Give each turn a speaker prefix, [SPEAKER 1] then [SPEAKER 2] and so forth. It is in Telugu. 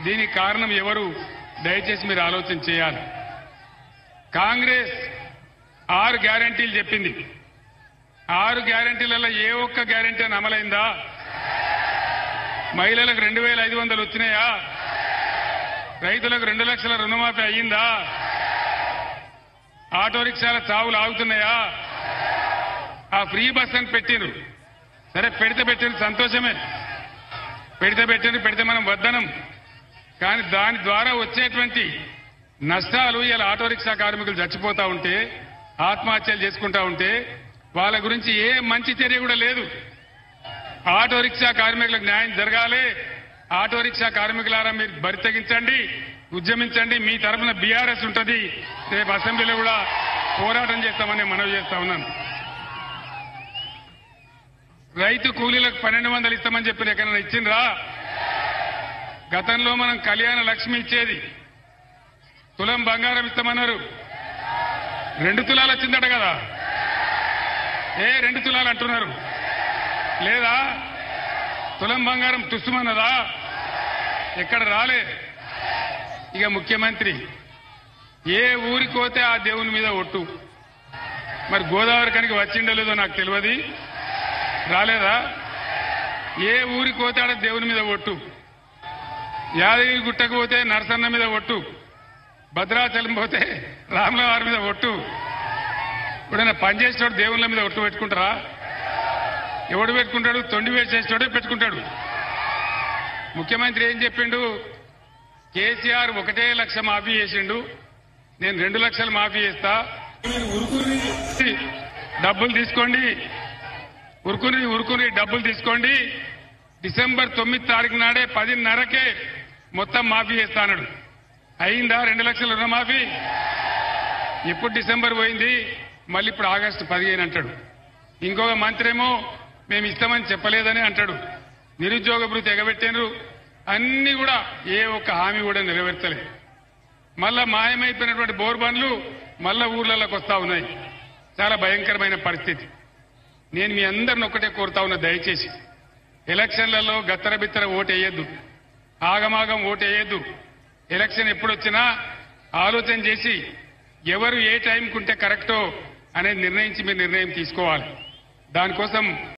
[SPEAKER 1] దీనికి కారణం ఎవరు దయచేసి మీరు ఆలోచన చేయాలి కాంగ్రెస్ ఆరు గ్యారంటీలు చెప్పింది ఆరు గ్యారంటీలలో ఏ ఒక్క గ్యారంటీ అని అమలైందా మహిళలకు రెండు వేల ఐదు వందలు వచ్చినాయా రైతులకు రెండు లక్షల రుణమాఫీ అయ్యిందా ఆటో రిక్షాల చావులు ఆగుతున్నాయా ఆ ఫ్రీ బస్ అని పెట్టిరు సరే పెడితే పెట్టిన సంతోషమే పెడితే పెట్టిన పెడితే మనం వద్దనం కానీ దాని ద్వారా వచ్చేటువంటి నష్టాలు ఇలా ఆటో రిక్షా కార్మికులు చచ్చిపోతా ఉంటే ఆత్మహత్యలు చేసుకుంటా ఉంటే వాళ్ళ గురించి ఏ మంచి చర్య కూడా లేదు ఆటో రిక్షా కార్మికులకు న్యాయం జరగాలి ఆటో రిక్షా కార్మికులారా మీరు బరి తెగించండి ఉద్యమించండి మీ తరఫున బీఆర్ఎస్ ఉంటుంది రేపు అసెంబ్లీలో కూడా పోరాటం చేస్తామని మనవి చేస్తా ఉన్నాను రైతు కూలీలకు పన్నెండు వందలు ఇస్తామని చెప్పి ఎక్కడైనా ఇచ్చిండ్రా గతంలో మనం కళ్యాణ లక్ష్మి ఇచ్చేది తులం బంగారం ఇస్తామన్నారు రెండు తులాలు వచ్చిందట కదా ఏ రెండు తులాలు అంటున్నారు లేదా తులం బంగారం తుస్సుమన్నదా ఎక్కడ రాలే ఇక ముఖ్యమంత్రి ఏ ఊరికి పోతే ఆ దేవుని మీద ఒట్టు మరి గోదావరి కనుక వచ్చిండో లేదో నాకు తెలియదు రాలేదా ఏ ఊరికి పోతే ఆడ దేవుని మీద ఒట్టు యాదగిరి గుట్టకు పోతే నరసన్న మీద ఒట్టు భద్రాచలం పోతే రాముల వారి మీద ఒట్టు ఇప్పుడైనా పనిచేసేటోడు దేవుళ్ళ మీద ఒట్టు పెట్టుకుంటారా ఎవడు పెట్టుకుంటాడు తొండి వేసేటోడే పెట్టుకుంటాడు ముఖ్యమంత్రి ఏం చెప్పిండు కేసీఆర్ ఒకటే లక్ష మాఫీ చేసిండు నేను రెండు లక్షలు మాఫీ చేస్తా మీరు ఉరుకుని డబ్బులు తీసుకోండి ఉరుకుని ఉరుకుని డబ్బులు తీసుకోండి డిసెంబర్ తొమ్మిది తారీఖు నాడే పదిన్నరకే మొత్తం మాఫీ చేస్తానడు అయిందా రెండు లక్షల రుణమాఫీ ఇప్పుడు డిసెంబర్ పోయింది మళ్ళీ ఇప్పుడు ఆగస్టు పదిహేను అంటాడు ఇంకొక మంత్రి ఏమో మేము ఇస్తామని చెప్పలేదని అంటాడు నిరుద్యోగ భృతి ఎగబెట్టారు అన్ని కూడా ఏ ఒక్క హామీ కూడా నెరవేర్చలేదు మళ్ళా మాయమైపోయినటువంటి బోర్ బండ్లు మళ్ళా ఊర్లలోకి వస్తా ఉన్నాయి చాలా భయంకరమైన పరిస్థితి నేను మీ అందరిని ఒక్కటే కోరుతా ఉన్నా దయచేసి ఎలక్షన్లలో గత్తర బిత్తర ఓటు వేయద్దు ఆగమాగం ఓటు వేయద్దు ఎలక్షన్ ఎప్పుడొచ్చినా ఆలోచన చేసి ఎవరు ఏ టైంకుంటే కరెక్టో అనేది నిర్ణయించి మీరు నిర్ణయం తీసుకోవాలి దానికోసం